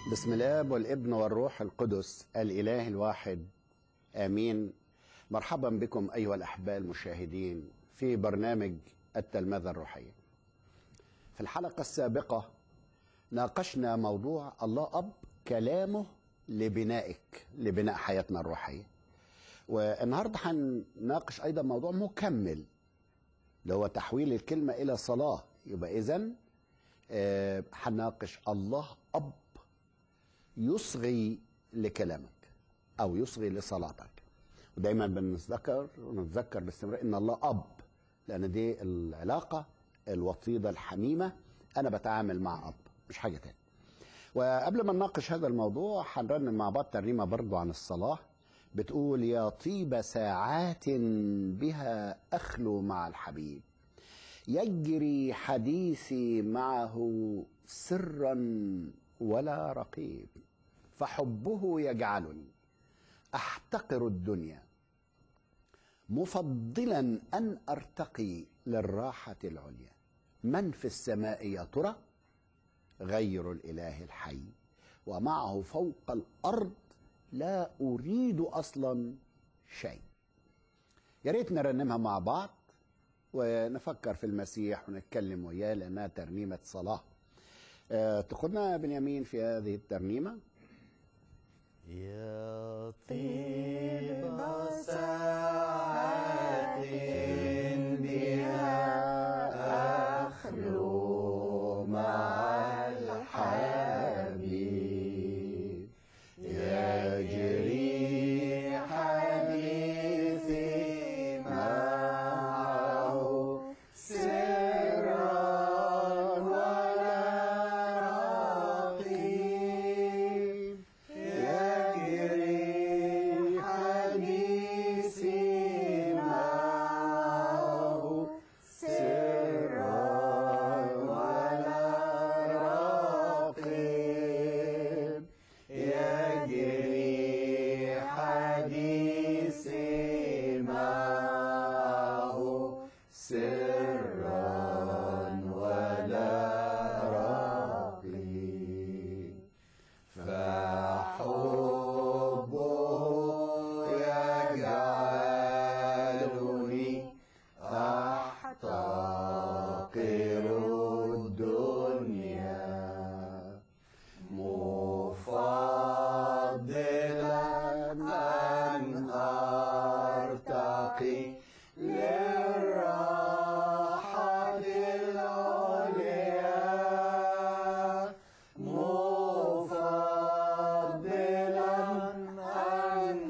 بسم الاب والابن والروح القدس الاله الواحد امين مرحبا بكم ايها الاحباء المشاهدين في برنامج التلمذه الروحيه في الحلقه السابقه ناقشنا موضوع الله اب كلامه لبنائك لبناء حياتنا الروحيه والنهارده هنناقش ايضا موضوع مكمل اللي هو تحويل الكلمه الى صلاه يبقى اذا هنناقش الله اب يصغي لكلامك او يصغي لصلاتك ودايما بنتذكر ونتذكر باستمرار ان الله اب لان دي العلاقه الوطيده الحميمه انا بتعامل مع اب مش حاجه تاني وقبل ما نناقش هذا الموضوع هنرنم مع بعض ترنيمه برضو عن الصلاه بتقول يا طيب ساعات بها اخلو مع الحبيب يجري حديثي معه سرا ولا رقيب فحبه يجعلني احتقر الدنيا مفضلا ان ارتقي للراحه العليا من في السماء يا ترى غير الاله الحي ومعه فوق الارض لا اريد اصلا شيء يا ريت نرنمها مع بعض ونفكر في المسيح ونتكلم وياه لانها ترنيمه صلاه أه تاخدنا بنيامين في هذه الترنيمه يا طيب ساعات بها أخلو مع الحبيب يجري حديثي معه سرا ولا رقيب يجري حديثي معه سرا ولا رقيب يجري حديثي معه سرا ولا رقيب فحبه يجعلني أحتقر الدنيا مفضلا أن أرتقي للراحة العليا مفضلا أن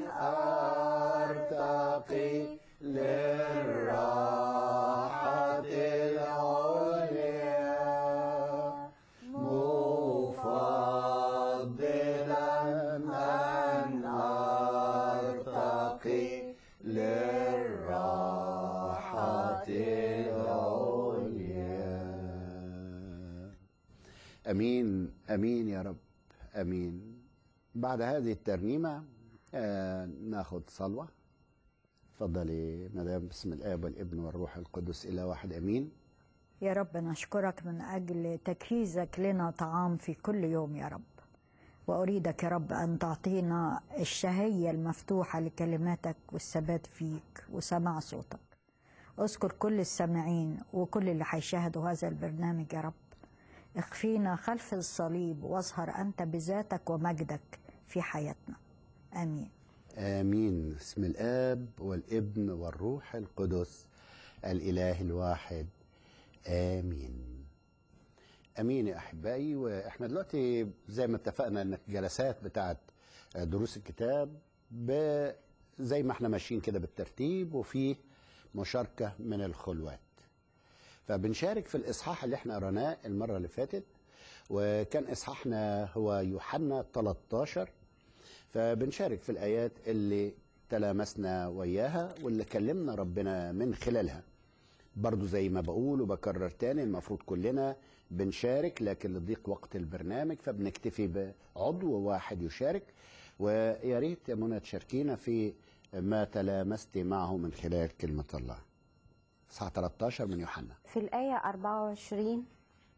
أرتقي للراحة العليا مفضلا أن أرتقي للراحة العليا امين امين يا رب امين بعد هذه الترنيمه آه ناخد صلوه اتفضلي مدام بسم الاب والابن والروح القدس الى واحد امين يا رب نشكرك من أجل تكريزك لنا طعام في كل يوم يا رب وأريدك يا رب أن تعطينا الشهية المفتوحة لكلماتك والثبات فيك وسماع صوتك اذكر كل السامعين وكل اللي هيشاهدوا هذا البرنامج يا رب اخفينا خلف الصليب واظهر أنت بذاتك ومجدك في حياتنا آمين امين بسم الاب والابن والروح القدس الاله الواحد امين امين يا احبائي واحنا دلوقتي زي ما اتفقنا ان الجلسات بتاعت دروس الكتاب ب- زي ما احنا ماشيين كده بالترتيب وفي مشاركه من الخلوات فبنشارك في الاصحاح اللي احنا قريناه المره اللي فاتت وكان اصحاحنا هو يوحنا 13 فبنشارك في الايات اللي تلامسنا وياها واللي كلمنا ربنا من خلالها برضو زي ما بقول وبكرر تاني المفروض كلنا بنشارك لكن لضيق وقت البرنامج فبنكتفي بعضو واحد يشارك ويا ريت يا منى تشاركينا في ما تلامست معه من خلال كلمة الله صح 13 من يوحنا في الآية 24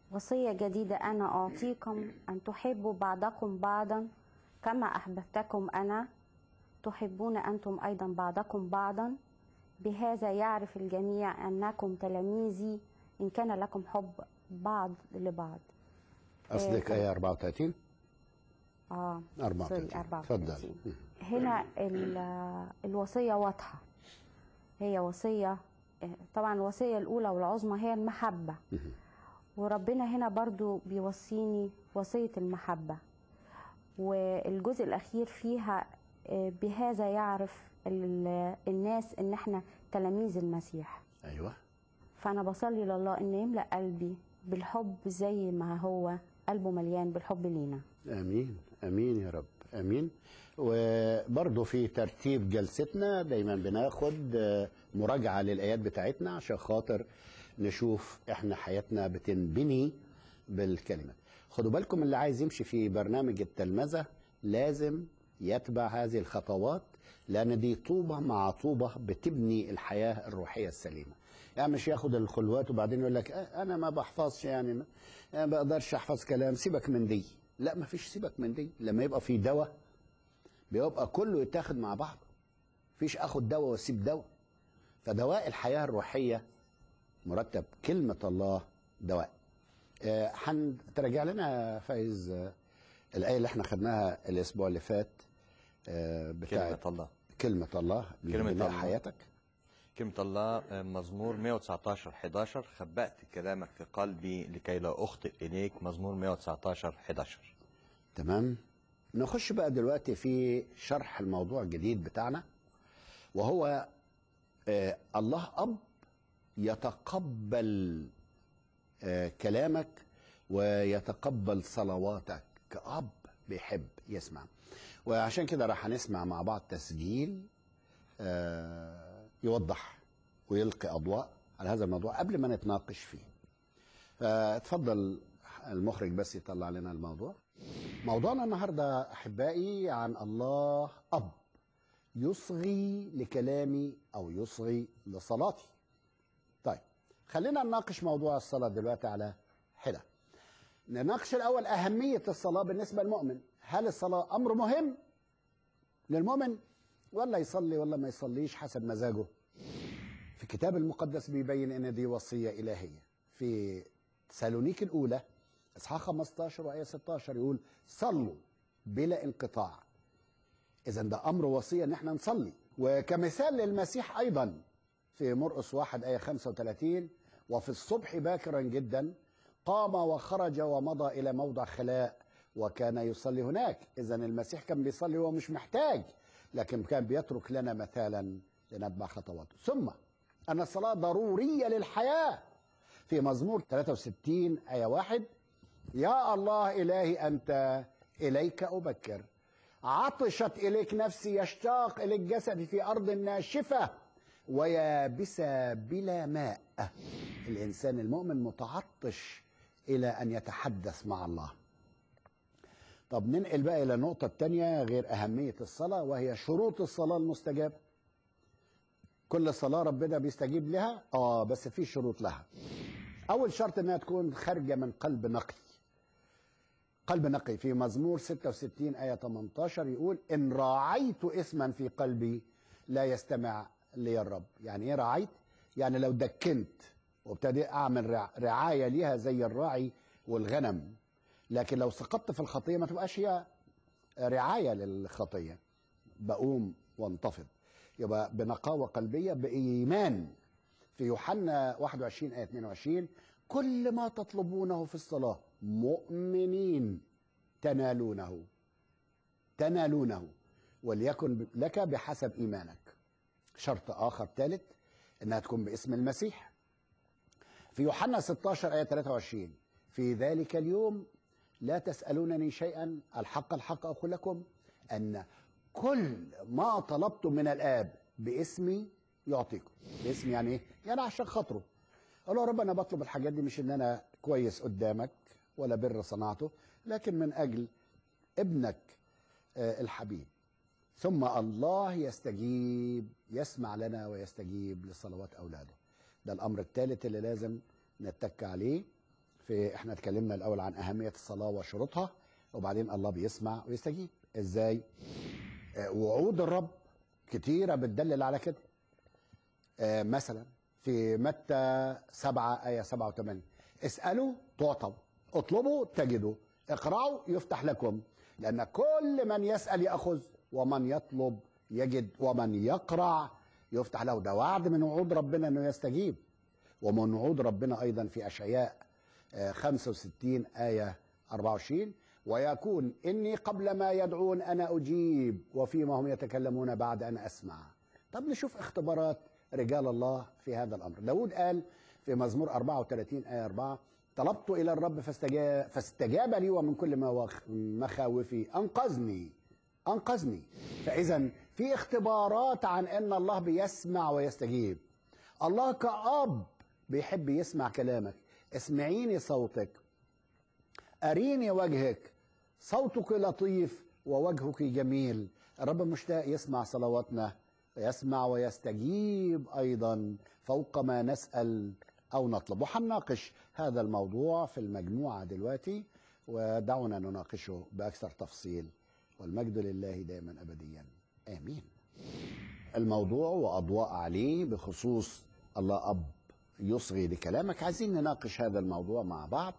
وصية جديدة أنا أعطيكم أن تحبوا بعضكم بعضا كما أحببتكم أنا تحبون أنتم أيضا بعضكم بعضا بهذا يعرف الجميع أنكم تلاميذي إن كان لكم حب بعض لبعض قصدك إيه، ايه 34 آه 34 سوري، اتفضل 34. هنا ال- الوصية واضحة هي وصية طبعا الوصية الأولى والعظمى هي المحبة وربنا هنا برضو بيوصيني وصية المحبة والجزء الأخير فيها آه، بهذا يعرف ال- الناس إن احنا تلاميذ المسيح ايوه فأنا بصلي لله إن يملأ قلبي بالحب زي ما هو قلبه مليان بالحب لينا امين امين يا رب امين وبرضه في ترتيب جلستنا دايما بناخد آه، مراجعه للايات بتاعتنا عشان خاطر نشوف احنا حياتنا بتنبني بالكلمه خدوا بالكم اللي عايز يمشي في برنامج التلمذه لازم يتبع هذه الخطوات لان دي طوبه مع طوبه بتبني الحياه الروحيه السليمه يعني مش ياخد الخلوات وبعدين يقول لك آه، انا ما بحفظش يعني ما ما بقدرش احفظ كلام سيبك من دي لا ما فيش سيبك من دي لما يبقى في دواء بيبقى كله يتاخد مع بعض فيش اخد دواء واسيب دواء فدواء الحياه الروحيه مرتب كلمه الله دواء آه، هتراجع لنا يا فايز آه، الايه اللي احنا خدناها الاسبوع اللي فات آه، بتاعت كلمة الله كلمه الله كلمة لبناء الله. حياتك كلمة الله آه، مزمور 119 11 خبأت كلامك في قلبي لكي لا أخطئ إليك مزمور 119 11 تمام نخش بقى دلوقتي في شرح الموضوع الجديد بتاعنا وهو آه الله أب يتقبل آه كلامك ويتقبل صلواتك كأب بيحب يسمع وعشان كده راح هنسمع مع بعض تسجيل آه يوضح ويلقي أضواء على هذا الموضوع قبل ما نتناقش فيه فاتفضل المخرج بس يطلع لنا الموضوع موضوعنا النهارده احبائي عن الله اب يصغي لكلامي او يصغي لصلاتي طيب خلينا نناقش موضوع الصلاه دلوقتي على حده نناقش الاول اهميه الصلاه بالنسبه للمؤمن هل الصلاه امر مهم للمؤمن ولا يصلي ولا ما يصليش حسب مزاجه في الكتاب المقدس بيبين ان دي وصيه الهيه في تسالونيك الاولى اصحاح 15 وايه 16 يقول صلوا بلا انقطاع اذا ده امر وصيه ان احنا نصلي وكمثال للمسيح ايضا في مرقس 1 ايه 35 وفي الصبح باكرا جدا قام وخرج ومضى الى موضع خلاء وكان يصلي هناك اذا المسيح كان بيصلي وهو مش محتاج لكن كان بيترك لنا مثالا لنتبع خطواته ثم ان الصلاه ضروريه للحياه في مزمور 63 آية واحد يا الله إلهي أنت إليك أبكر عطشت إليك نفسي يشتاق إليك جسدي في أرض ناشفة ويابسة بلا ماء الإنسان المؤمن متعطش إلى أن يتحدث مع الله طب ننقل بقى إلى النقطة الثانية غير أهمية الصلاة وهي شروط الصلاة المستجابة كل صلاة ربنا بيستجيب لها اه بس في شروط لها اول شرط انها تكون خارجة من قلب نقي قلب نقي في مزمور 66 آية 18 يقول إن راعيت اسما في قلبي لا يستمع لي الرب يعني إيه راعيت؟ يعني لو دكنت وابتدي أعمل رع- رعاية ليها زي الراعي والغنم لكن لو سقطت في الخطية ما تبقاش هي رعاية للخطية بقوم وانتفض يبقى بنقاوة قلبية بإيمان في يوحنا 21 آية 22 كل ما تطلبونه في الصلاة مؤمنين تنالونه تنالونه وليكن لك بحسب إيمانك شرط آخر ثالث إنها تكون باسم المسيح في يوحنا 16 آية 23 في ذلك اليوم لا تسألونني شيئا الحق الحق أقول لكم أن كل ما طلبتم من الآب باسمي يعطيكم باسمي يعني إيه؟ يعني عشان خاطره أقول له يا رب أنا بطلب الحاجات دي مش إن أنا كويس قدامك ولا بر صنعته لكن من أجل ابنك آه، الحبيب ثم الله يستجيب يسمع لنا ويستجيب لصلوات أولاده ده الأمر الثالث اللي لازم نتك عليه في احنا اتكلمنا الاول عن اهميه الصلاه وشروطها وبعدين الله بيسمع ويستجيب ازاي آه، وعود الرب كتيره بتدلل على كده آه، مثلا في متى 7 آية 7 و 8 اسألوا تعطوا اطلبوا تجدوا اقرأوا يفتح لكم لأن كل من يسأل يأخذ ومن يطلب يجد ومن يقرع يفتح له ده وعد من وعود ربنا أنه يستجيب ومن وعود ربنا أيضا في أشعياء آه، 65 آية 24 ويكون إني قبل ما يدعون أنا أجيب وفيما هم يتكلمون بعد أنا أسمع طب نشوف اختبارات رجال الله في هذا الأمر داود قال في مزمور 34 آية 4 طلبت إلى الرب فاستجاب, فاستجاب لي ومن كل ما وخ- مخاوفي أنقذني أنقذني فإذا في اختبارات عن أن الله بيسمع ويستجيب الله كأب بيحب يسمع كلامك اسمعيني صوتك أريني وجهك صوتك لطيف ووجهك جميل الرب مشتاق يسمع صلواتنا يسمع ويستجيب أيضا فوق ما نسأل أو نطلب وحنناقش هذا الموضوع في المجموعة دلوقتي ودعونا نناقشه بأكثر تفصيل والمجد لله دائما أبديا آمين الموضوع وأضواء عليه بخصوص الله أب يصغي لكلامك عايزين نناقش هذا الموضوع مع بعض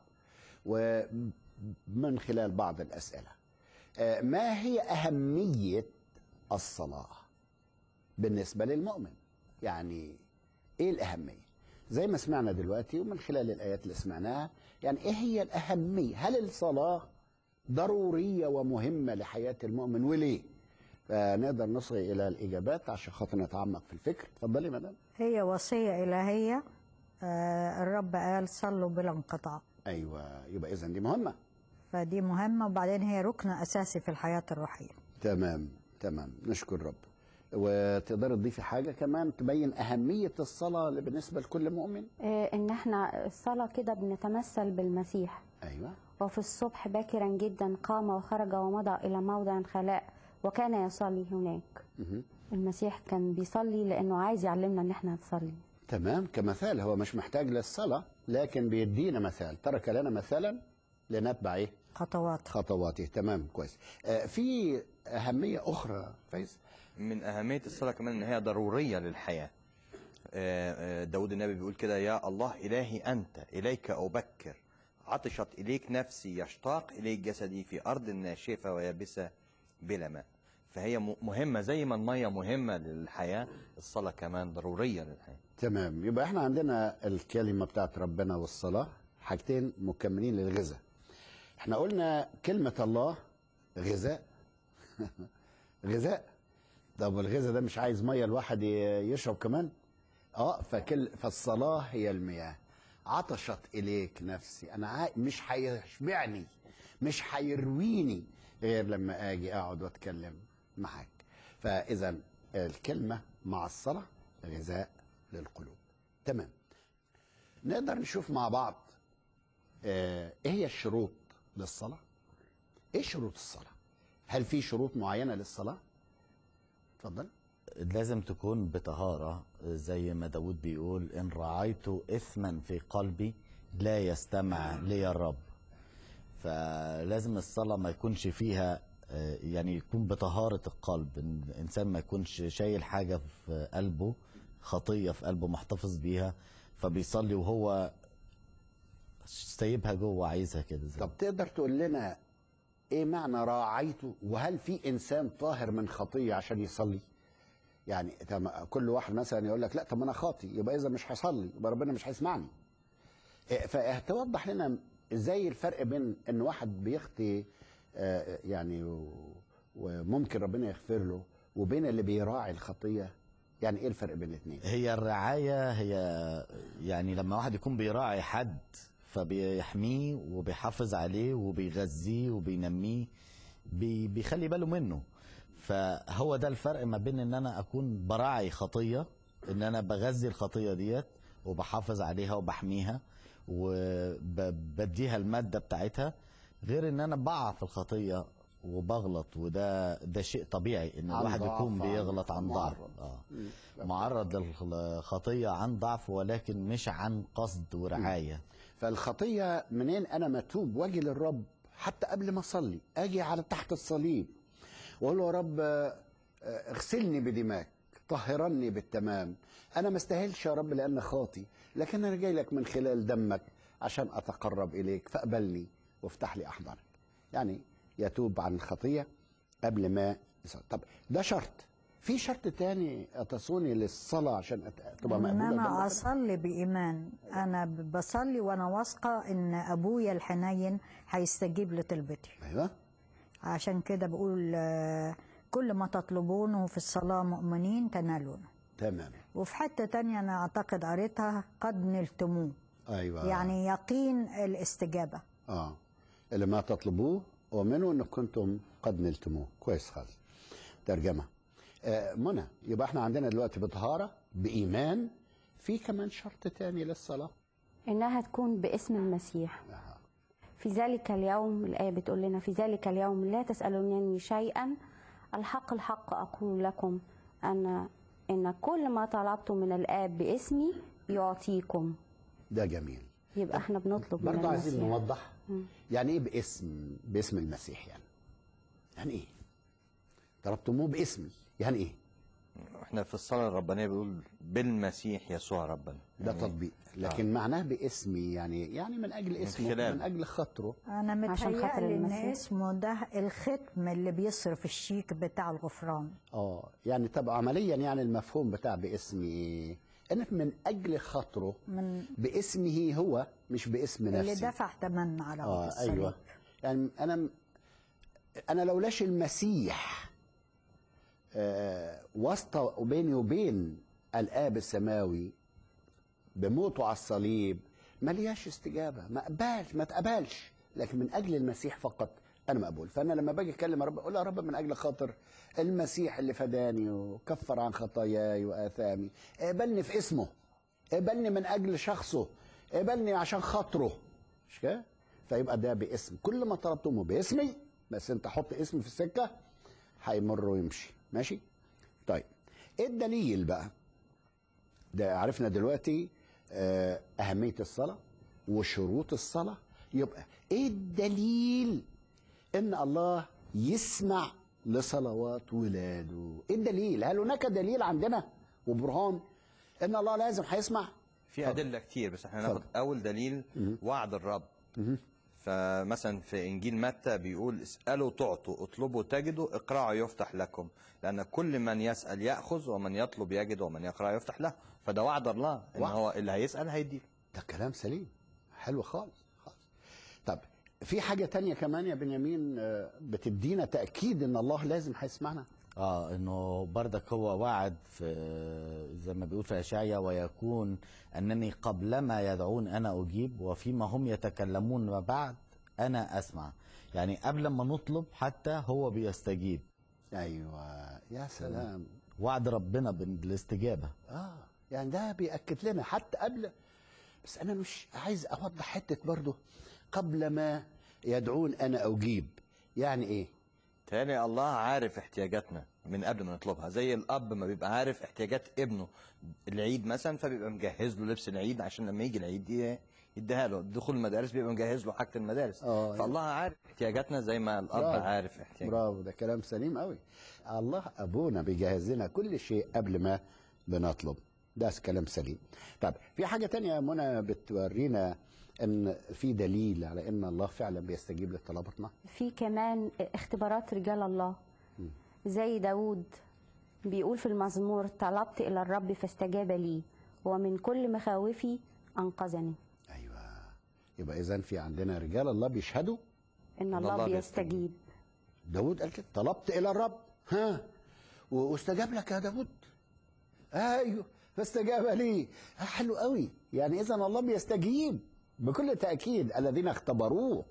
ومن خلال بعض الأسئلة آه، ما هي أهمية الصلاة بالنسبة للمؤمن يعني إيه الأهمية زي ما سمعنا دلوقتي ومن خلال الآيات اللي سمعناها يعني إيه هي الأهمية هل الصلاة ضرورية ومهمة لحياة المؤمن وليه فنقدر نصغي إلى الإجابات عشان خاطر نتعمق في الفكر اتفضلي يا مدام هي وصية إلهية آه، الرب قال صلوا بلا انقطاع أيوة يبقى إذا دي مهمة فدي مهمة وبعدين هي ركن أساسي في الحياة الروحية تمام تمام نشكر رب وتقدر تضيفي حاجة كمان تبين أهمية الصلاة بالنسبة لكل مؤمن آه، ان احنا الصلاة كده بنتمثل بالمسيح أيوة وفي الصبح باكرا جدا قام وخرج ومضى إلى موضع خلاء وكان يصلي هناك مهم. المسيح كان بيصلي لأنه عايز يعلمنا إن احنا نصلي تمام كمثال هو مش محتاج للصلاة لكن بيدينا مثال ترك لنا مثالا لنتبع إيه خطوات خطواته تمام كويس آه في أهمية أخرى فايز من أهمية الصلاة كمان إن هي ضرورية للحياة آه، آه، داود النبي بيقول كده يا الله إلهي أنت إليك أبكر عطشت إليك نفسي يشتاق إليك جسدي في أرض ناشفة ويابسة بلا ماء فهي م- مهمة زي ما المية مهمة للحياة الصلاة كمان ضرورية للحياة تمام يبقى احنا عندنا الكلمة بتاعت ربنا والصلاة حاجتين مكملين للغذاء احنا قلنا كلمة الله غذاء غذاء طب والغذاء ده مش عايز مية الواحد ي- يشرب كمان اه فكل فالصلاة هي المياه عطشت إليك نفسي أنا عاي... مش هيشبعني مش هيرويني غير لما أجي أقعد وأتكلم معاك فإذا الكلمة مع الصلاة غذاء للقلوب تمام نقدر نشوف مع بعض آه، ايه هي الشروط للصلاة ايه شروط الصلاة هل في شروط معينة للصلاة اتفضل لازم تكون بطهارة زي ما داود بيقول إن رعيت إثما في قلبي لا يستمع لي الرب فلازم الصلاة ما يكونش فيها آه، يعني يكون بطهارة القلب إن الإنسان ما يكونش شايل حاجة في قلبه خطية في قلبه محتفظ بيها فبيصلي وهو سايبها جوه عايزها كده زي طب تقدر تقول لنا ايه معنى راعيته وهل في انسان طاهر من خطية عشان يصلي يعني تم- كل واحد مثلا يقول لك لا طب انا خاطي يبقى اذا مش هصلي يبقى ربنا مش هيسمعني إيه، فتوضح لنا ازاي الفرق بين ان واحد بيخطي آه، يعني و- وممكن ربنا يغفر له وبين اللي بيراعي الخطية يعني ايه الفرق بين الاثنين هي الرعاية هي يعني لما واحد يكون بيراعي حد فبيحميه وبيحافظ عليه وبيغذيه وبينميه بي بيخلي باله منه فهو ده الفرق ما بين ان انا اكون براعي خطية ان انا بغذي الخطية ديت وبحافظ عليها وبحميها وبديها المادة بتاعتها غير ان انا بقع في الخطية وبغلط وده ده شيء طبيعي ان عن الواحد ضعف، يكون عن- بيغلط عن ضعف معرض. اه معرض للخطية عن ضعف ولكن مش عن قصد ورعاية فالخطيه منين انا متوب واجي للرب حتى قبل ما اصلي اجي على تحت الصليب واقول له يا رب آه، آه، اغسلني بدماك طهرني بالتمام انا ما استاهلش يا رب لان خاطي لكن انا جاي لك من خلال دمك عشان اتقرب اليك فاقبلني وافتح لي احضانك يعني يتوب عن الخطيه قبل ما يصلي طب ده شرط في شرط تاني اتصوني للصلاه عشان أت- تبقى ان مقبوله انا قدام ربنا؟ اصلي بايمان انا ب- بصلي وانا واثقه ان ابويا الحنين هيستجيب لطلبتي ايوه عشان كده بقول آه، كل ما تطلبونه في الصلاه مؤمنين تنالونه تمام وفي حته تانية انا اعتقد قريتها قد نلتموه ايوه يعني يقين الاستجابه اه اللي ما تطلبوه ومنه انكم كنتم قد نلتموه كويس خالص ترجمه آه منى يبقى احنا عندنا دلوقتي بطهاره بايمان في كمان شرط تاني للصلاه انها تكون باسم المسيح آه. في ذلك اليوم الآية بتقول لنا في ذلك اليوم لا تسألونني شيئا الحق الحق أقول لكم أن إن كل ما طلبتم من الآب باسمي يعطيكم ده جميل يبقى احنا بنطلب من برضه عايزين المسيح نوضح يعني ايه باسم باسم المسيح يعني يعني ايه طلبتموه باسمي يعني ايه احنا في الصلاه الربانيه بيقول بالمسيح يسوع ربنا ده يعني تطبيق لكن معناه باسمي يعني يعني من اجل اسمه خلال. من اجل خاطره انا عشان خاطر متهيألي ان المسيح. اسمه ده الختم اللي بيصرف الشيك بتاع الغفران اه يعني طب عمليا يعني المفهوم بتاع باسمي ايه؟ ان من اجل خاطره من باسمه هو مش باسم اللي نفسي دفع ثمن على اه الصليب. ايوه يعني انا انا لولاش المسيح آه واسطه بيني وبين الاب السماوي بموته على الصليب ملياش استجابه ما اقبلش ما تقبلش لكن من اجل المسيح فقط انا مقبول فانا لما باجي اتكلم يا رب اقول يا رب من اجل خاطر المسيح اللي فداني وكفر عن خطاياي واثامي اقبلني في اسمه اقبلني من اجل شخصه اقبلني عشان خاطره مش كده فيبقى ده باسم كل ما طلبتمه باسمي بس انت حط اسمي في السكه هيمر ويمشي ماشي طيب ايه الدليل بقى ده عرفنا دلوقتي آه، أهمية الصلاة وشروط الصلاة يبقى إيه الدليل إن الله يسمع لصلوات ولاده إيه الدليل هل هناك دليل عندنا وبرهان إن الله لازم هيسمع في ادله كتير بس احنا ناخد اول دليل وعد الرب فمثلا في انجيل متى بيقول اسالوا تعطوا اطلبوا تجدوا اقرعوا يفتح لكم لان كل من يسال ياخذ ومن يطلب يجد ومن يقرع يفتح له فده وعد الله ان وعد. هو اللي هيسال هيديله ده كلام سليم حلو خالص خالص طب في حاجة تانية كمان يا بنيامين آه، بتدينا تأكيد إن الله لازم هيسمعنا اه انه بردك هو وعد في زي ما بيقول في اشعيا ويكون انني قبلما يدعون انا اجيب وفيما هم يتكلمون ما بعد انا اسمع يعني قبل ما نطلب حتى هو بيستجيب أيوة يا سلام وعد ربنا بالاستجابه اه يعني ده بيأكد لنا حتى قبل بس انا مش عايز اوضح حته برضه قبل ما يدعون انا اجيب يعني ايه تاني الله عارف احتياجاتنا من قبل ما نطلبها زي الاب ما بيبقى عارف احتياجات ابنه العيد مثلا فبيبقى مجهز له لبس العيد عشان لما يجي العيد ي- يديها له دخول المدارس بيبقى مجهز له حاجه المدارس آه. فالله عارف احتياجاتنا زي ما الاب برافو. عارف احتياجاتنا برافو ده كلام سليم قوي الله ابونا بيجهز لنا كل شيء قبل ما بنطلب ده كلام سليم طب في حاجه تانية يا منى بتورينا ان في دليل على ان الله فعلا بيستجيب لطلباتنا في كمان اختبارات رجال الله زي داود بيقول في المزمور طلبت إلى الرب فاستجاب لي ومن كل مخاوفي أنقذني ايوه يبقى اذا في عندنا رجال الله بيشهدوا إن إن الله, الله بيستجيب داود قال كده طلبت الى الرب ها واستجاب لك يا داود ايوه فاستجاب لي آه، حلو قوي يعني اذا الله بيستجيب بكل تاكيد الذين اختبروه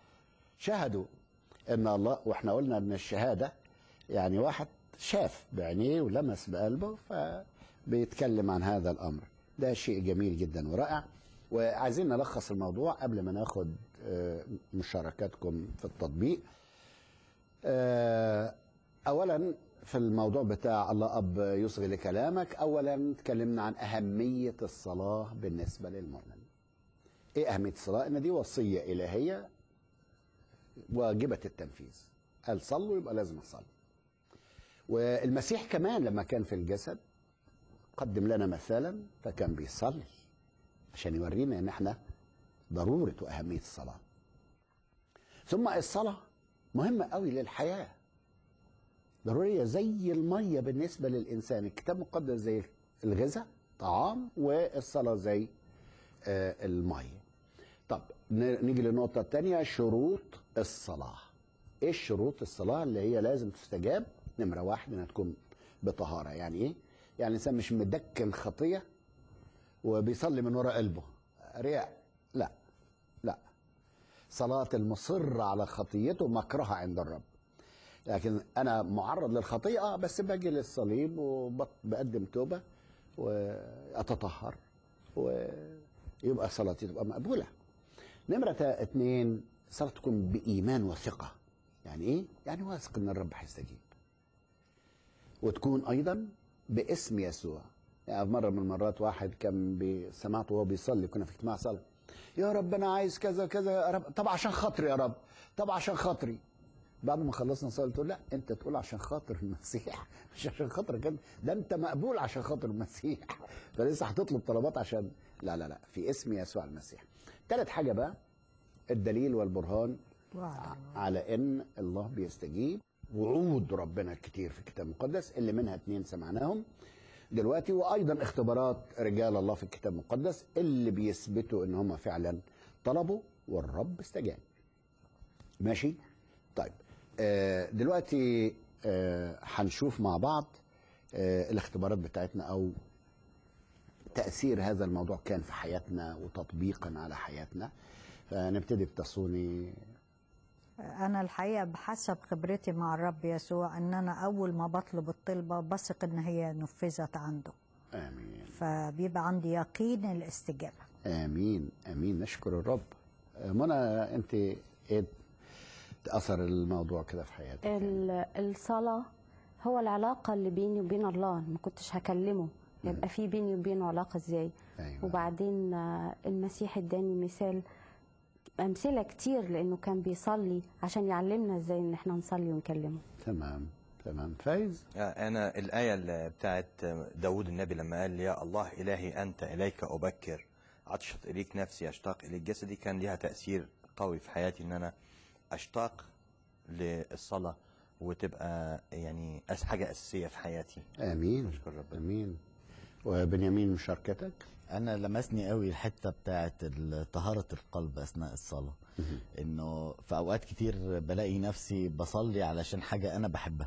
شهدوا ان الله واحنا قلنا ان الشهاده يعني واحد شاف بعينيه ولمس بقلبه فبيتكلم عن هذا الامر ده شيء جميل جدا ورائع وعايزين نلخص الموضوع قبل ما ناخد آه، مشاركاتكم في التطبيق آه، اولا في الموضوع بتاع الله اب يصغي لكلامك اولا اتكلمنا عن اهميه الصلاه بالنسبه للمؤمن ايه اهميه الصلاه ان دي وصيه الهيه واجبه التنفيذ قال صلوا يبقى لازم اصلي والمسيح كمان لما كان في الجسد قدم لنا مثالا فكان بيصلي عشان يورينا ان احنا ضروره واهميه الصلاه ثم الصلاه مهمه قوي للحياه ضروريه زي الميه بالنسبه للانسان الكتاب المقدس زي الغذاء طعام والصلاه زي آه، الميه طب ن- نيجي للنقطه الثانيه شروط الصلاه ايه شروط الصلاه اللي هي لازم تستجاب نمره واحد انها تكون بطهاره يعني ايه يعني الانسان مش مدكن خطيه وبيصلي من وراء قلبه رياء لا لا صلاة المصر على خطيته مكرهة عند الرب لكن أنا معرض للخطيئة آه، بس باجي للصليب وبقدم توبة وأتطهر ويبقى صلاتي تبقى مقبولة نمرة تا- اتنين صلاة تكون بإيمان وثقة يعني إيه؟ يعني واثق إن الرب هيستجيب وتكون أيضا باسم يسوع يعني مرة من المرات واحد كان بي- سمعته وهو بيصلي كنا في اجتماع صلاة يا رب أنا عايز كذا كذا يا رب طب عشان خاطري يا رب طب عشان خاطري بعد ما خلصنا صلاة قلت له لا أنت تقول عشان خاطر المسيح مش عشان خاطرك أنت ده أنت مقبول عشان خاطر المسيح فلسه هتطلب طلبات عشان لا لا لا في اسم يسوع المسيح ثالث حاجة بقى الدليل والبرهان وعد على ان الله بيستجيب وعود ربنا كتير في الكتاب المقدس اللي منها اتنين سمعناهم دلوقتي وايضا اختبارات رجال الله في الكتاب المقدس اللي بيثبتوا ان هم فعلا طلبوا والرب استجاب ماشي طيب آه دلوقتي آه هنشوف مع بعض آه الاختبارات بتاعتنا او تأثير هذا الموضوع كان في حياتنا وتطبيقا على حياتنا فنبتدي بتصوني أنا الحقيقة بحسب خبرتي مع الرب يسوع إن أنا أول ما بطلب الطلبة بثق إن هي نفذت عنده امين فبيبقى عندي يقين الاستجابة امين امين نشكر الرب آه، منى انت ايه اثر الموضوع كده في حياتك ال- الصلاة هو العلاقة اللي بيني وبين الله ما كنتش هكلمه يبقى في بيني وبينه علاقة ازاي ايوه وبعدين آه، المسيح اداني مثال أمثلة كتير لأنه كان بيصلي عشان يعلمنا ازاي إن احنا نصلي ونكلمه تمام تمام فايز أنا الآية اللي بتاعت داود النبي لما قال يا الله إلهي أنت إليك أبكر عطشت إليك نفسي أشتاق إليك جسدي كان ليها تأثير قوي في حياتي إن أنا أشتاق للصلاة وتبقى يعني أس حاجة أساسية في حياتي امين نشكر ربنا. امين وبنيامين مشاركتك انا لمسني قوي الحته بتاعت ال- طهاره القلب اثناء الصلاه انه في اوقات كتير بلاقي نفسي بصلي علشان حاجه انا بحبها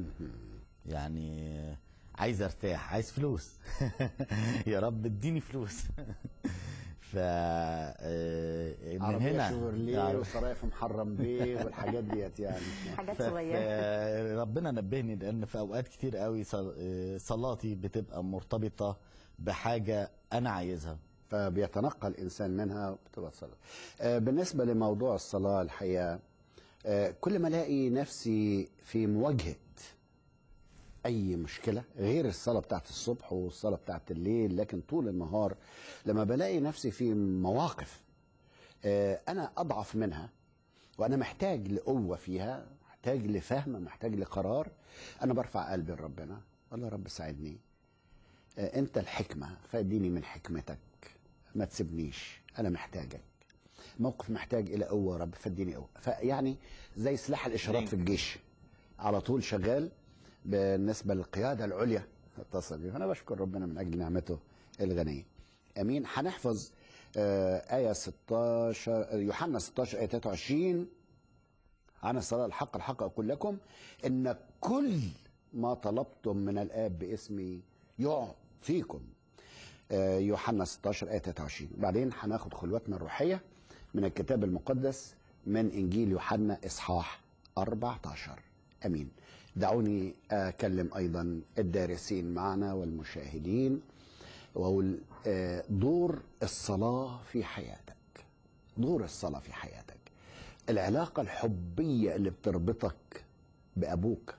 يعني عايز ارتاح عايز فلوس يا رب اديني فلوس ف آه، من عربية هنا شيفروليه عرب- وصرايف محرم بيه والحاجات ديت يعني حاجات ف- صغيرة ف- ربنا نبهني لان في اوقات كتير قوي صل- آه، صلاتي بتبقى مرتبطه بحاجه انا عايزها فبيتنقل الانسان منها بتبقى الصلاه. آه، بالنسبه لموضوع الصلاه الحقيقه آه، كل ما الاقي نفسي في مواجهه اي مشكله غير الصلاه بتاعت الصبح والصلاه بتاعت الليل لكن طول النهار لما بلاقي نفسي في مواقف آه، انا اضعف منها وانا محتاج لقوه فيها محتاج لفهم محتاج لقرار انا برفع قلبي لربنا والله يا رب ساعدني آه، انت الحكمه فاديني من حكمتك ما تسيبنيش انا محتاجك موقف محتاج الى قوه يا رب فاديني قوه فيعني زي سلاح الاشارات في الجيش على طول شغال بالنسبه للقياده العليا اتصل بيه انا بشكر ربنا من اجل نعمته الغنيه امين هنحفظ آه، آية 16 يوحنا 16 آية 23 عن الصلاة الحق الحق أقول لكم إن كل ما طلبتم من الآب باسمي يعطيكم آه، يوحنا 16 آية 23 بعدين هناخد خلوتنا الروحية من الكتاب المقدس من إنجيل يوحنا إصحاح 14 أمين دعوني أكلم أيضا الدارسين معنا والمشاهدين وأقول آه، دور الصلاة في حياتك دور الصلاة في حياتك العلاقة الحبية اللي بتربطك بأبوك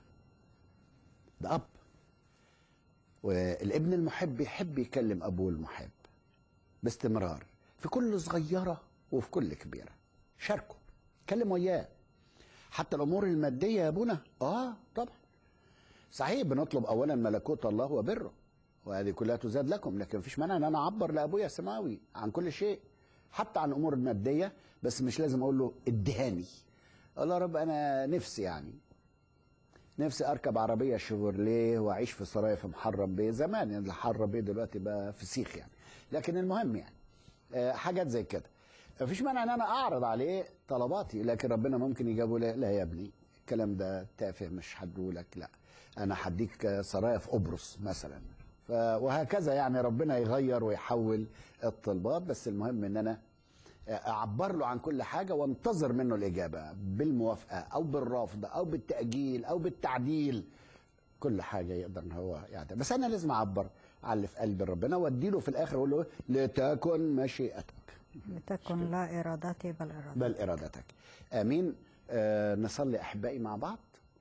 بأب والابن المحب يحب يكلم أبوه المحب باستمرار في كل صغيرة وفي كل كبيرة شاركوا اتكلم وياه حتى الأمور المادية يا أبونا آه طبعا صحيح بنطلب أولا ملكوت الله وبره وهذه كلها تزاد لكم لكن مفيش مانع ان انا اعبر لابويا السماوي عن كل شيء حتى عن الامور الماديه بس مش لازم اقول له ادهاني اقول له يا رب انا نفسي يعني نفسي اركب عربيه شيفروليه واعيش في سرايا في محرم بيه زمان يعني محرم بيه دلوقتي بقى فسيخ يعني لكن المهم يعني آه، حاجات زي كده مفيش مانع ان انا اعرض عليه طلباتي لكن ربنا ممكن يجابه لا, لا يا ابني الكلام ده تافه مش هديهولك لا انا هديك سرايا في قبرص مثلا ف- وهكذا يعني ربنا يغير ويحول الطلبات بس المهم ان انا اعبر له عن كل حاجه وانتظر منه الاجابه بالموافقه او بالرفض او بالتاجيل او بالتعديل كل حاجه يقدر ان هو يعدل بس انا لازم اعبر على اللي في قلب ربنا واديله في الاخر اقول له لتكن مشيئتك لتكن لا إرادتي بل إرادتك بل ارادتك امين آه نصلي احبائي مع بعض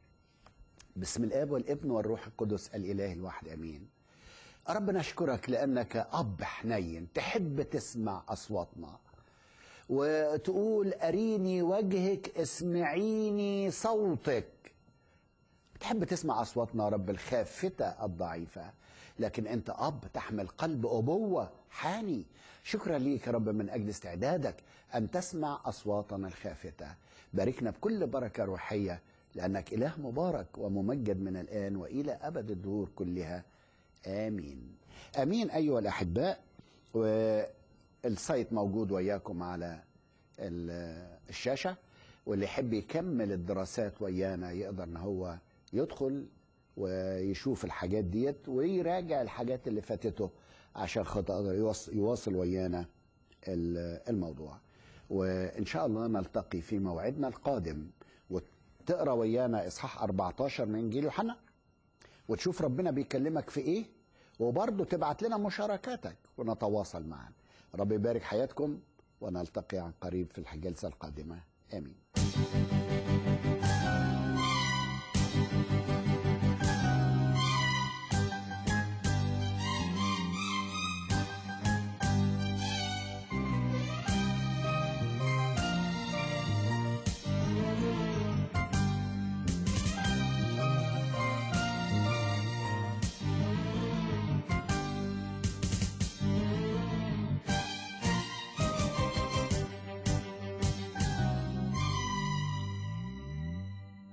بسم الاب والابن والروح القدس الاله الواحد امين رب نشكرك لانك اب حنين تحب تسمع اصواتنا وتقول اريني وجهك اسمعيني صوتك تحب تسمع اصواتنا يا رب الخافته الضعيفه لكن انت اب تحمل قلب ابوه حاني شكرا ليك يا رب من اجل استعدادك ان تسمع اصواتنا الخافته باركنا بكل بركه روحيه لانك اله مبارك وممجد من الان والى ابد الدهور كلها امين امين ايها الاحباء والسايت موجود وياكم على ال- الشاشه واللي يحب يكمل الدراسات ويانا يقدر ان هو يدخل ويشوف الحاجات ديت ويراجع الحاجات اللي فاتته عشان خاطر يوص- يواصل ويانا ال- الموضوع وان شاء الله نلتقي في موعدنا القادم وتقرا ويانا اصحاح 14 من انجيل يوحنا وتشوف ربنا بيكلمك في ايه وبرضه تبعت لنا مشاركاتك ونتواصل معا رب يبارك حياتكم ونلتقي عن قريب في الجلسه القادمه امين